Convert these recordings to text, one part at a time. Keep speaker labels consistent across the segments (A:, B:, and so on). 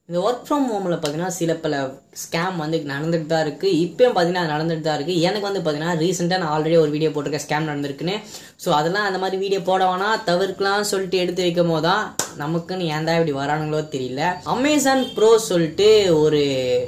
A: இந்த work from ஹோமில் பார்த்தீங்கன்னா சில பல ஸ்கேம் வந்து நடந்துட்டு தான் இருக்குது இப்பயும் பார்த்தீங்கன்னா அது நடந்துட்டு தான் இருக்குது எனக்கு வந்து பார்த்தீங்கன்னா ரீசெண்டாக நான் ஆல்ரெடி ஒரு வீடியோ போட்டிருக்கேன் ஸ்கேம் நடந்திருக்குன்னு ஸோ அதெல்லாம் அந்த மாதிரி வீடியோ போட வேணாம் தவிர்க்கலாம் சொல்லிட்டு எடுத்து வைக்கும் போது தான் நமக்குன்னு ஏன் தான் இப்படி வரானுங்களோ தெரியல அமேசான் ப்ரோ சொல்லிட்டு ஒரு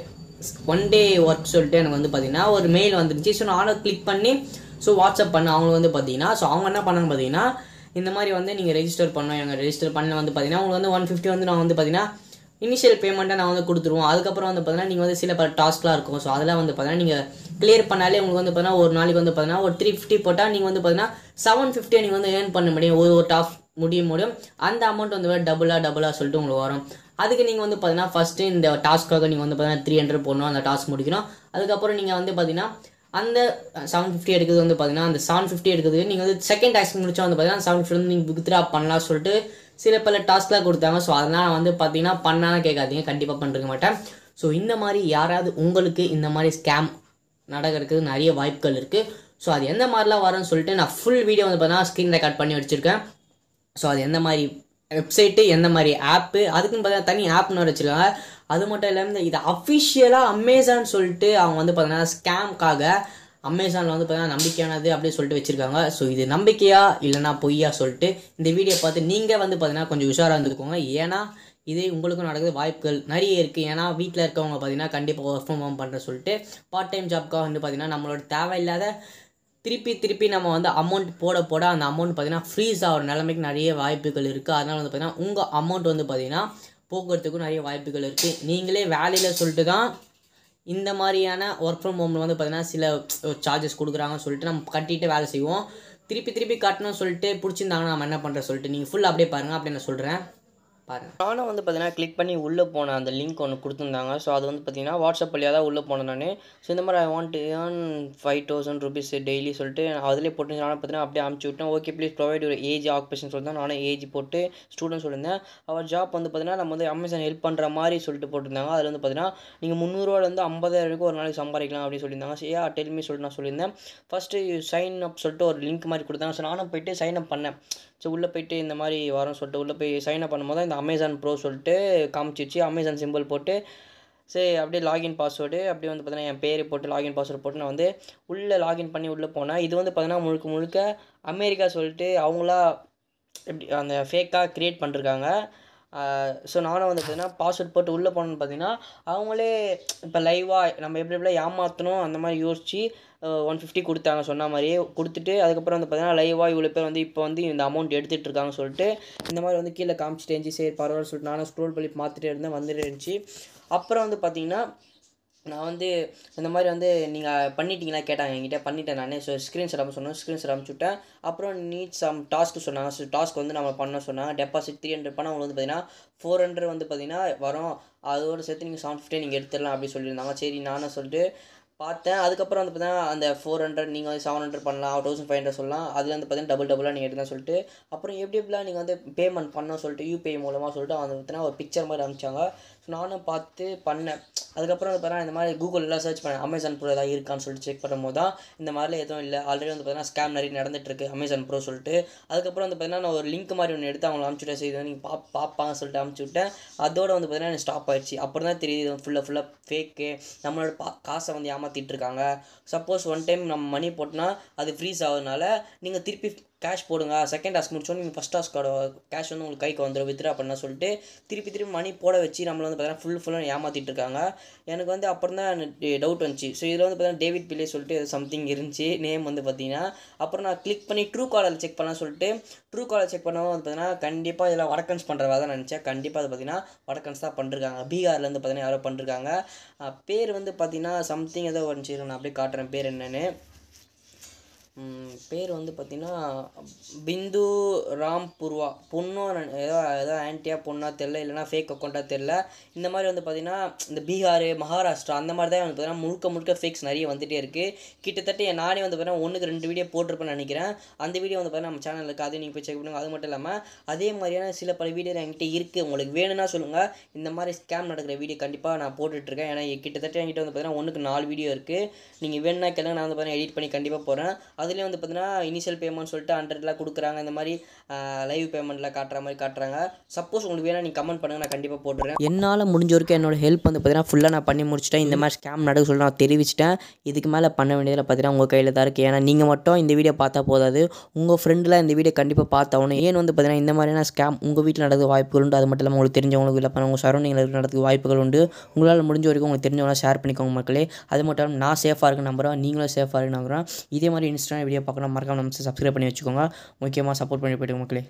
A: ஒன் டே ஒர்க் சொல்லிட்டு எனக்கு வந்து பார்த்தீங்கன்னா ஒரு மெயில் வந்துருச்சு ஸோ நானும் கிளிக் பண்ணி ஸோ வாட்ஸ்அப் பண்ண அவங்க வந்து பார்த்தீங்கன்னா ஸோ அவங்க என்ன பண்ணாங்க பார்த்தீங்கன்னா இந்த மாதிரி வந்து நீங்கள் ரெஜிஸ்டர் பண்ணோம் எங்கள் ரெஜிஸ்டர் பண்ண வந்து பார்த்தீங்கன்னா உங்களுக்கு வந்து ஒன் ஃபிஃப்டி வந்து நான் வந்து பார்த்தீங்கன்னா இனிஷியல் பேமெண்ட்டை நான் வந்து கொடுத்துருவோம் அதுக்கப்புறம் வந்து பார்த்தீங்கன்னா நீங்கள் வந்து சில பல டாஸ்க்லாம் இருக்கும் ஸோ அதெல்லாம் வந்து பார்த்தீங்கன்னா நீங்கள் கிளியர் பண்ணாலே உங்களுக்கு வந்து பார்த்தீங்கன்னா ஒரு நாளைக்கு வந்து பார்த்தீங்கன்னா ஒரு த்ரீ ஃபிஃப்டி போட்டால் நீங்கள் வந்து பார்த்தீங்கன்னா செவன் ஃபிஃப்டியை நீங்கள் வந்து ஏர்ன் பண்ண முடியும் ஒரு ஒரு டாஸ்க் முடிய முடியும் அந்த அமௌண்ட் வந்து டபுளாக டபுளாக சொல்லிட்டு உங்களுக்கு வரும் அதுக்கு நீங்கள் வந்து பார்த்தீங்கன்னா ஃபஸ்ட்டு இந்த டாஸ்க்காக நீங்கள் வந்து பார்த்தீங்கன்னா த்ரீ ஹண்ட்ரட் போடணும் அந்த டாஸ்க் முடிக்கணும் அதுக்கப்புறம் நீங்கள் வந்து பார்த்தீங்கன்னா அந்த செவன் ஃபிஃப்டி எடுக்கிறது வந்து பார்த்தீங்கன்னா அந்த செவன் ஃபிஃப்டி எடுக்கிறது நீங்கள் வந்து செகண்ட் டாஸ்க் முடிச்சா வந்து பார்த்தீங்கன்னா செவன் ஃபிஃப்டி வந்து நீங்கள் வித்ரா பண்ணலாம் சொல்லிட்டு சில பல டாஸ்க்லாம் கொடுத்தாங்க ஸோ அதெல்லாம் நான் வந்து பார்த்தீங்கன்னா பண்ணாலும் கேட்காதீங்க கண்டிப்பாக பண்ணிருக்க மாட்டேன் ஸோ இந்த மாதிரி யாராவது உங்களுக்கு இந்த மாதிரி ஸ்கேம் நடக்கிறதுக்கு நிறைய வாய்ப்புகள் இருக்குது ஸோ அது எந்த மாதிரிலாம் வரும்னு சொல்லிட்டு நான் ஃபுல் வீடியோ வந்து பார்த்தீங்கன்னா ஸ்க்ரீன் ரெக்கார்ட் பண்ணி வச்சுருக்கேன் ஸோ அது எந்த மாதிரி வெப்சைட்டு எந்த மாதிரி ஆப்பு அதுக்குன்னு பார்த்தீங்கன்னா தனி ஆப்னு வச்சுருக்காங்க அது மட்டும் இல்லாமல் இது அஃபிஷியலாக அமேசான் சொல்லிட்டு அவங்க வந்து பார்த்தீங்கன்னா ஸ்கேம்காக அமேசானில் வந்து பார்த்தீங்கன்னா நம்பிக்கையானது அப்படின்னு சொல்லிட்டு வச்சுருக்காங்க ஸோ இது நம்பிக்கையா இல்லைனா பொய்யா சொல்லிட்டு இந்த வீடியோ பார்த்து நீங்கள் வந்து பார்த்தீங்கன்னா கொஞ்சம் உஷாராக இருந்துக்கோங்க ஏன்னா இதே உங்களுக்கும் நடக்குது வாய்ப்புகள் நிறைய இருக்குது ஏன்னா வீட்டில் இருக்கவங்க பார்த்தீங்கன்னா கண்டிப்பாக ஒர்க் ஃப்ரம் ஹோம் பண்ணுற சொல்லிட்டு பார்ட் டைம் ஜாப்க்காக வந்து பார்த்தீங்கன்னா நம்மளோட தேவையில்லாத திருப்பி திருப்பி நம்ம வந்து அமௌண்ட் போட போட அந்த அமௌண்ட் பார்த்தீங்கன்னா ஃப்ரீஸ் ஆகிற நிலைமைக்கு நிறைய வாய்ப்புகள் இருக்குது அதனால் வந்து பார்த்தீங்கன்னா உங்கள் அமௌண்ட் வந்து பார்த்தீங்கன்னா போக்குவரத்துக்கும் நிறைய வாய்ப்புகள் இருக்குது நீங்களே வேலையில் சொல்லிட்டு தான் இந்த மாதிரியான ஒர்க் ஃப்ரம் ஹோமில் வந்து பார்த்தீங்கன்னா சில சார்ஜஸ் கொடுக்குறாங்கன்னு சொல்லிட்டு நம்ம கட்டிட்டு வேலை செய்வோம் திருப்பி திருப்பி கட்டணும்னு சொல்லிட்டு பிடிச்சிருந்தாங்கன்னா நம்ம என்ன பண்ணுற சொல்லிட்டு நீங்கள் ஃபுல் அப்படியே பாருங்கள் அப்படி நான் சொல்கிறேன் பாருங்கள் நானும் வந்து பார்த்தீங்கன்னா கிளிக் பண்ணி உள்ளே போன அந்த லிங்க் ஒன்று கொடுத்துருந்தாங்க ஸோ அது வந்து பார்த்தீங்கன்னா வாட்ஸ்அப் வழியாக தான் உள்ளே போனேன் நான் ஸோ இந்த மாதிரி I want earn five thousand rupees daily சொல்லிட்டு நான் அதிலே போட்டு நானும் பார்த்தீங்கன்னா அப்படியே அமுச்சு விட்டேன் ஓகே ப்ளீஸ் ப்ரொவைட் ஒரு ஏஜ் ஆக்குபேஷன் சொல்லிட்டு நானும் ஏஜ் போட்டு ஸ்டூடெண்ட் சொல்லியிருந்தேன் அவர் ஜாப் வந்து பார்த்தீங்கன்னா நம்ம வந்து அமேசான் ஹெல்ப் பண்ணுற மாதிரி சொல்லிட்டு போட்டிருந்தாங்க அதில் வந்து பார்த்தீங்கன்னா நீங்கள் முந்நூறுவாலேருந்து ஐம்பதாயிரம் வரைக்கும் ஒரு நாளைக்கு சம்பாதிக்கலாம் அப்படின்னு சொல்லியிருந்தாங்க ஸோ ஏ டெல்மி சொல்லிட்டு நான் சொல்லியிருந்தேன் ஃபஸ்ட்டு சைன் அப் சொல்லிட்டு ஒரு லிங்க் மாதிரி கொடுத்தாங்க ஸோ நானும் போயிட்டு சைன் அப் பண்ணேன் ஸோ உள்ளே போயிட்டு இந்த மாதிரி வரோம் சொல்லிட்டு உள்ளே போய் சைன் அப் பண்ணும்போது இந்த அமேசான் ப்ரோ சொல்லிட்டு காமிச்சிச்சு அமேசான் சிம்பிள் போட்டு சரி அப்படியே லாகின் பாஸ்வேர்டு அப்படியே வந்து பார்த்தீங்கன்னா என் பேர் போட்டு லாகின் பாஸ்வேர்டு போட்டு நான் வந்து உள்ளே லாகின் பண்ணி உள்ளே போனேன் இது வந்து பார்த்தீங்கன்னா முழுக்க முழுக்க அமெரிக்கா சொல்லிட்டு அவங்களா எப்படி அந்த ஃபேக்காக க்ரியேட் பண்ணிருக்காங்க ஸோ நானும் வந்து பார்த்தீங்கன்னா பாஸ்வேர்ட் போட்டு உள்ளே போனோன்னு பார்த்தீங்கன்னா அவங்களே இப்போ லைவாக நம்ம எப்படி எப்படிலாம் ஏமாற்றணும் அந்த மாதிரி யோசிச்சு ஒன் ஃபிஃப்டி கொடுத்தாங்க சொன்ன மாதிரியே கொடுத்துட்டு அதுக்கப்புறம் வந்து பார்த்தீங்கன்னா லைவாக இவ்வளோ பேர் வந்து இப்போ வந்து இந்த அமௌண்ட் எடுத்துகிட்டு இருக்காங்கன்னு சொல்லிட்டு இந்த மாதிரி வந்து கீழே காமிச்சிட்டு இருந்துச்சு சரி பரவாயில்ல சொல்லிட்டு நானும் ஸ்க்ரோல் பண்ணி பார்த்துட்டே இருந்தேன் வந்துட்டு இருந்துச்சு அப்புறம் வந்து பார்த்தீங்கன்னா நான் வந்து இந்த மாதிரி வந்து நீங்கள் பண்ணிட்டீங்களா கேட்டாங்க என்கிட்ட பண்ணிட்டேன் நான் ஸோ ஸ்க்ரீன்ஷாட் அனுப்ப சொன்னேன் ஸ்க்ரீன்ஷாட் அனுப்பிச்சுட்டேன் அப்புறம் நீட் சம் டாஸ்க்கு சொன்னாங்க ஸோ டாஸ்க் வந்து நம்ம பண்ண சொன்னாங்க டெபாசிட் த்ரீ ஹண்ட்ரட் பண்ணால் உங்களுக்கு வந்து பார்த்தீங்கன்னா ஃபோர் ஹண்ட்ரட் வந்து பார்த்தீங்கன்னா வரும் அதோட சேர்த்து நீங்கள் செவன் ஃபிஃப்டி நீங்கள் எடுத்துடலாம் அப்படின்னு சொல்லியிருந்தாங்க சரி நானும் சொல்லிட்டு பார்த்தேன் அதுக்கப்புறம் வந்து பார்த்தீங்கன்னா அந்த ஃபோர் ஹண்ட்ரட் நீங்கள் வந்து செவன் ஹண்ட்ரட் பண்ணலாம் தௌசண்ட் ஃபைவ் ஹண்ட்ரட் சொல்லலாம் அதில் வந்து பார்த்தீங்கன்னா டபுள் டபுளாக நீங்கள் எடுக்கலாம் சொல்லிட்டு அப்புறம் எப்படி எப்படிலாம் நீங்கள் வந்து பேமெண்ட் பண்ணணும் சொல்லிட்டு யூபிஐ மூலமாக சொல்லிட்டு அவங்க பார்த்தீங்கன்னா ஒரு பிக்சர் மாதிரி அனுப்பிச்சாங்க ஸோ நானும் பார்த்து பண்ணேன் அதுக்கப்புறம் வந்து பார்த்தீங்கன்னா இந்த மாதிரி கூகுளில் சர்ச் பண்ணேன் அமேசான் ப்ரோ ஏதாவது இருக்கான்னு சொல்லிட்டு செக் பண்ணும்போது தான் இந்த மாதிரிலாம் எதுவும் இல்லை ஆல்ரெடி வந்து பார்த்தீங்கன்னா ஸ்கேம் நிறைய நடந்துட்டு இருக்கு அமேசான் ப்ரோ சொல்லிட்டு அதுக்கப்புறம் வந்து பார்த்தீங்கன்னா நான் ஒரு லிங்க் மாதிரி ஒன்று எடுத்து அவங்க அனுப்பிச்சுட்டேன் சரி இதை நீங்கள் பா பார்ப்பாங்க சொல்லிட்டு அனுப்பிச்சு விட்டேன் அதோட வந்து பார்த்தீங்கன்னா எனக்கு ஸ்டாப் ஆயிடுச்சு அப்புறம் தான் தெரியுது இது ஃபுல்லாக ஃபுல்லாக ஃபேக்கு நம்மளோட பா காசை வந்து ஏமாற்றிட்டு இருக்காங்க சப்போஸ் ஒன் டைம் நம்ம மணி போட்டோன்னா அது ஃப்ரீஸ் ஆகுதுனால நீங்கள் திருப்பி கேஷ் போடுங்க செகண்ட் டாஸ்க் முடிச்சோன்னு நீங்கள் ஃபஸ்ட் டாஸ்க்கோட கேஷ் வந்து உங்களுக்கு கைக்கு வந்துடும் வித்ரா பண்ண சொல்லிட்டு திருப்பி திருப்பி மணி போட வச்சு நம்மளை வந்து பார்த்தீங்கன்னா ஃபுல் ஃபுல்லாக ஏமாற்றிட்டு இருக்காங்க எனக்கு வந்து அப்புறம் தான் டவுட் வந்துச்சு ஸோ இதில் வந்து பார்த்தீங்கன்னா டேவிட் பிலே சொல்லிட்டு சம்திங் இருந்துச்சு நேம் வந்து பார்த்தீங்கன்னா அப்புறம் நான் கிளிக் பண்ணி ட்ரூ காலர் செக் பண்ணலாம் சொல்லிட்டு ட்ரூ காலர் செக் பண்ணவும் வந்து பார்த்தீங்கன்னா கண்டிப்பாக இதெல்லாம் வடக்கன்ஸ் பண்ணுறதா தான் நினச்சேன் கண்டிப்பாக அது பார்த்தீங்கன்னா வடக்கன்ஸ் தான் பண்ணிருக்காங்க பீகார்லேருந்து பார்த்தீங்கன்னா யாரோ பண்ணிருக்காங்க பேர் வந்து பார்த்தீங்கன்னா சம்திங் ஏதோ வந்துச்சு நான் அப்படியே காட்டுறேன் பேர் என்னென்னு பேர் வந்து பார்த்திங்கன்னா பிந்து ராம் புர்வா பொண்ணோ ஏதோ ஏதோ ஆன்ட்டியா பொண்ணா தெரில இல்லைனா ஃபேக் அக்கௌண்ட்டாக தெரில இந்த மாதிரி வந்து பார்த்திங்கன்னா இந்த பீகார் மகாராஷ்டிரா அந்த மாதிரி தான் வந்து பார்த்திங்கன்னா முழுக்க முழுக்க ஃபேக்ஸ் நிறைய வந்துகிட்டே இருக்குது கிட்டத்தட்ட என் நானே வந்து பார்த்தீங்கன்னா ஒன்றுக்கு ரெண்டு வீடியோ போட்டிருப்பேன்னு நினைக்கிறேன் அந்த வீடியோ வந்து பார்த்தீங்கன்னா நம்ம சேனலில் இருக்குது அதையும் நீங்கள் போய் செக் பண்ணுங்கள் அது மட்டும் இல்லாமல் அதே மாதிரியான சில பல வீடியோ என்கிட்ட இருக்குது உங்களுக்கு வேணும்னா சொல்லுங்கள் இந்த மாதிரி ஸ்கேம் நடக்கிற வீடியோ கண்டிப்பாக நான் போட்டுட்ருக்கேன் ஏன்னா கிட்டத்தட்ட என்கிட்ட வந்து பார்த்தீங்கன்னா ஒன்றுக்கு நாலு வீடியோ இருக்குது நீங்கள் வேணும்னா கேளுங்க நான் வந்து பார்த்தீங்கன்னா எடிட் பண்ணி கண்டிப்பாக போகிறேன் அது அதுலேயும் வந்து பார்த்தீங்கன்னா இனிஷியல் பேமெண்ட் சொல்லிட்டு ஹண்ட்ரட்லாம் கொடுக்குறாங்க இந்த மாதிரி லைவ் பேமெண்ட்டில் காட்டுற மாதிரி காட்டுறாங்க சப்போஸ் உங்களுக்கு வேணால் நீங்கள் கமெண்ட் பண்ணுங்கள் நான் கண்டிப்பாக போட்டுறேன் என்னால் முடிஞ்ச வரைக்கும் என்னோட ஹெல்ப் வந்து பார்த்தீங்கன்னா ஃபுல்லாக நான் பண்ணி முடிச்சிட்டேன் இந்த மாதிரி ஸ்கேம் நடக்க சொல்லி நான் தெரிவிச்சிட்டேன் இதுக்கு மேலே பண்ண வேண்டியதில் பார்த்தீங்கன்னா உங்கள் கையில் தான் இருக்குது ஏன்னா நீங்கள் மட்டும் இந்த வீடியோ பார்த்தா போதாது உங்கள் ஃப்ரெண்டில் இந்த வீடியோ கண்டிப்பாக பார்த்தாகணும் ஏன் வந்து பார்த்தீங்கன்னா இந்த மாதிரியான ஸ்கேம் உங்கள் வீட்டில் நடக்க வாய்ப்புகள் உண்டு அது மட்டும் இல்லாமல் உங்களுக்கு தெரிஞ்சவங்களுக்கு இல்லை உங்கள் சரௌண்டிங்கில் நடக்க வாய்ப்புகள் உண்டு உங்களால் முடிஞ்ச வரைக்கும் உங்களுக்கு தெரிஞ்சவங்கள ஷேர் பண்ணிக்கோங்க மக்களே அது மட்டும் இல்லாமல் நான் சேஃபாக இருக்கு நம்புறேன் நீங்களும் சேஃபாக இருக்கு நம்புறேன் இதே மாதிரி இன்ஸ்டாகிராம் வீடியோ பார்க்கணும் மறக்காம நம்ம சப்ஸ்கிரைப் பண்ணி வச்சுக்கோங்க முக்கியமாக சப்போர்ட் பண்ணி போய்ட்டு மக்களே